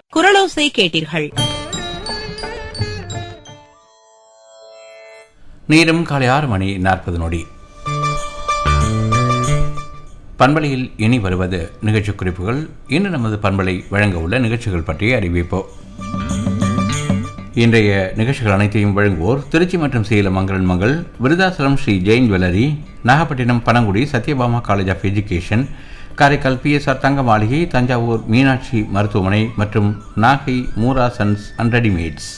குரலோசை கேட்டீர்கள் நேரம் காலை ஆறு மணி நாற்பது நொடி பண்பலையில் இனி வருவது நிகழ்ச்சி குறிப்புகள் இன்று நமது பண்பலை வழங்க உள்ள நிகழ்ச்சிகள் பற்றிய அறிவிப்போம் இன்றைய நிகழ்ச்சிகள் அனைத்தையும் வழங்குவோர் திருச்சி மற்றும் Salem Mangalan Mangal Virudhachalam Sri Jain jewellery Nagapattinam Panangudi Sathyabama college of education Karaikal BSR Thanga Maligai Thanjavur Meenakshi மருத்துவமனை மற்றும் Nagai Moora sons and readymades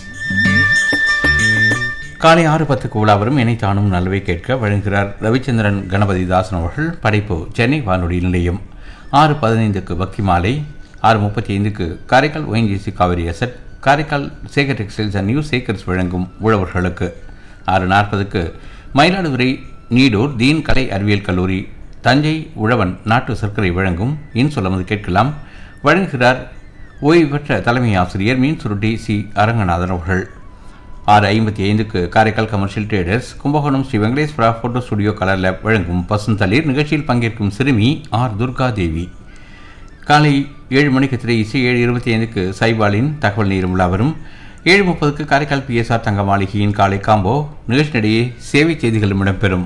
காலை ஆறு பத்துக்கு உலாவரும் இணைத்தானும் நல்லவை கேட்க வழங்குகிறார் ரவிச்சந்திரன் கணபதி தாசன் அவர்கள் படைப்பு சென்னை வானொலி நிலையம் ஆறு பதினைந்துக்கு வக்கி மாலை ஆறு முப்பத்தி ஐந்துக்கு Karaikal ONGC Kaveri asset Karaikal Sekar textiles and new Sekars வழங்கும் உழவர்களுக்கு ஆறு நாற்பதுக்கு மயிலாடுதுறை நீடூர் தீன் கலை அறிவியல் கல்லூரி தஞ்சை உழவன் நாட்டு சர்க்கரை வழங்கும் இன் சொல்லமது கேட்கலாம் வழங்குகிறார் ஓய்வு பெற்ற தலைமை ஆசிரியர் மீன் சுருட்டி சி அரங்கநாதன் அவர்கள் ஆறு ஐம்பத்தி ஐந்துக்கு Karaikal commercial traders Kumbakonam Sri Venkateswara photo studio colour lab வழங்கும் பசுந்தளிர் நிகழ்ச்சியில் பங்கேற்கும் சிறுமி ஆர் துர்கா தேவி காலை ஏழு மணிக்கு திரை இசை ஏழு இருபத்தி ஐந்துக்கு சைபாலின் தகவல் நீரும் வரும் ஏழு முப்பதுக்கு காரைக்கால் பிஎஸ்ஆர் தங்க மாளிகையின் காலை காம்போ நிகழ்ச்சியிடையே சேவை செய்திகளும் இடம்பெறும்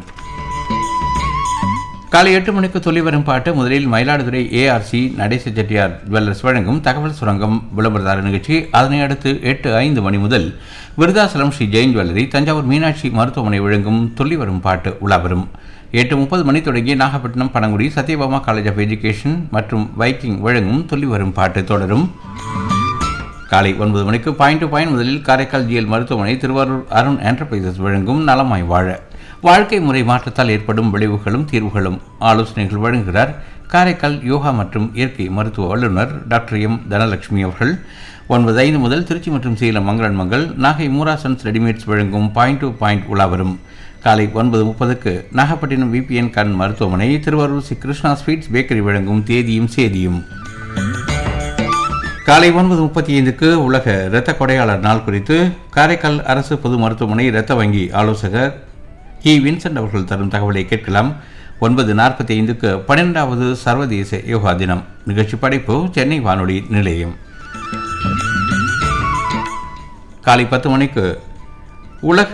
காலை எட்டு மணிக்கு சொல்லி வரும் பாட்டு முதலில் மயிலாடுதுறை ஏஆர்சி நடேச செட்டியார் ஜுவல்லர்ஸ் வழங்கும் தகவல் சுரங்கம் விளம்பரதார நிகழ்ச்சி அதனை அடுத்து எட்டு ஐந்து மணி முதல் விருதாசலம் ஸ்ரீ ஜெயின் ஜுவல்லரி தஞ்சாவூர் மீனாட்சி மருத்துவமனை வழங்கும் சொல்லி வரும் பாட்டு உலா வரும் எட்டு முப்பது மணி தொடங்கி Nagapattinam Panangudi Sathyabama college of education மற்றும் வைக்கிங் வழங்கும் சொல்லி வரும் பாட்டு தொடரும் காலை ஒன்பது மணிக்கு பாயிண்ட் டு பாயிண்ட் முதலில் காரைக்கால் ஜிஎல் மருத்துவமனை திருவாரூர் அருண் என்டர்பிரைசஸ் வழங்கும் நலமாய் வாழ வாழ்க்கை முறை மாற்றத்தால் ஏற்படும் விளைவுகளும் தீர்வுகளும் ஆலோசனைகள் வழங்குகிறார் காரைக்கால் யோகா மற்றும் இயற்கை மருத்துவ வல்லுநர் டாக்டர் எம் தனலட்சுமி அவர்கள் ஒன்பது ஐந்து முதல் திருச்சி மற்றும் சேலம் மங்களன் மங்கள் நாகை மூராசன்ஸ் ரெடிமேட்ஸ் வழங்கும் பாயிண்ட் டு பாயிண்ட் உலா வரும் காலை ஒன்பது முப்பதுக்கு நாகப்பட்டினம் விபிஎன் கண் மருத்துவமனை திருவாரூர் ஸ்ரீ கிருஷ்ணா ஸ்வீட்ஸ் பேக்கரி வழங்கும் தேதியும் சேதியும் காலை ஒன்பது முப்பத்தி ஐந்துக்கு உலக இரத்த கொடையாளர் நாள் குறித்து காரைக்கால் அரசு பொது மருத்துவமனை இரத்த வங்கி ஆலோசகர் ஹி வின்சென்ட் அவர்கள் தரும் தகவலை கேட்கலாம் ஒன்பது நாற்பத்தி ஐந்துக்கு பன்னிரெண்டாவது சர்வதேச யோகா தினம் நிகழ்ச்சி படைப்பு சென்னை வானொலி நிலையம் காலை பத்து மணிக்கு உலக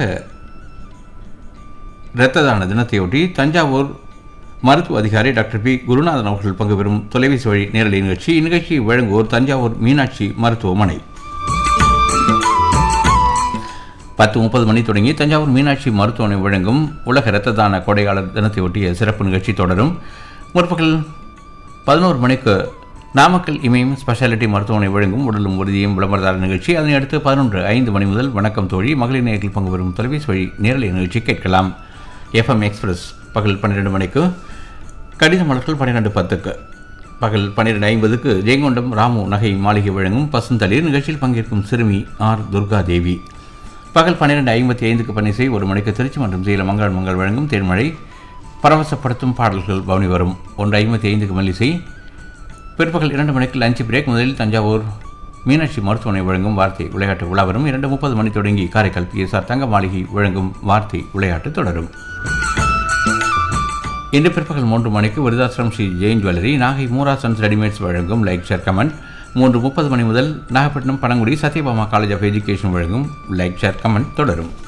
இரத்த தான தினத்தையொட்டி தஞ்சாவூர் மருத்துவ அதிகாரி டாக்டர் பி குருநாதன் அவர்கள் பங்கு பெறும் தொலைபேசி வழி நேரலை நிகழ்ச்சி இந்நிகழ்ச்சியை வழங்குவோர் தஞ்சாவூர் மீனாட்சி மருத்துவமனை பத்து முப்பது மணி தொடங்கி தஞ்சாவூர் மீனாட்சி மருத்துவமனை வழங்கும் உலக இரத்த தான கொடையாளர் தினத்தையொட்டிய சிறப்பு நிகழ்ச்சி தொடரும் முற்பகல் பதினோரு மணிக்கு நாமக்கல் இமயம் ஸ்பெஷாலிட்டி மருத்துவமனை வழங்கும் உடலும் உறுதியும் விளம்பரதார நிகழ்ச்சி அதனை அடுத்து பதினொன்று ஐந்து மணி முதல் வணக்கம் தோழி மகளிர் நேயர்கள் பங்கு பெறும் தொலைபேசி வழி நேரலை நிகழ்ச்சி கேட்கலாம் எஃப்எம் எக்ஸ்பிரஸ் பகல் பன்னிரெண்டு மணிக்கு கடித மலர்கள் பன்னிரெண்டு பத்துக்கு பகல் பன்னிரெண்டு ஐம்பதுக்கு ஜெயங்கொண்டம் ராமு நகை மாளிகை வழங்கும் பசுந்தளிர் நிகழ்ச்சியில் பங்கேற்கும் சிறுமி ஆர் துர்கா தேவி பகல் பன்னிரெண்டு ஐம்பத்தி ஐந்துக்கு பணிசை ஒரு மணிக்கு திருச்சி மற்றும் சேலம் மங்கள் மங்கள் வழங்கும் தேன்மழை பரவசப்படுத்தும் பாடல்கள் பவனி வரும் ஒன்று ஐம்பத்தி ஐந்துக்கு மல்லிசை பிற்பகல் இரண்டு மணிக்கு லஞ்ச் பிரேக் முதலில் தஞ்சாவூர் மீனாட்சி மருத்துவமனை வழங்கும் வார்த்தை விளையாட்டு உலா வரும் இரண்டு முப்பது மணி தொடங்கி காரைக்கால் பிஎஸ்ஆர் தங்க மாளிகை வழங்கும் வார்த்தை விளையாட்டு தொடரும் இன்று பிற்பகல் மூன்று மணிக்கு Virudhachalam Sri Jain jewellery Nagai Moora sons readymades வழங்கும் லைக் ஷேர் கமெண்ட் மூன்று முப்பது மணி முதல் Nagapattinam Panangudi Sathyabama college of education வழங்கும் லைக் ஷேர் கமெண்ட் தொடரும்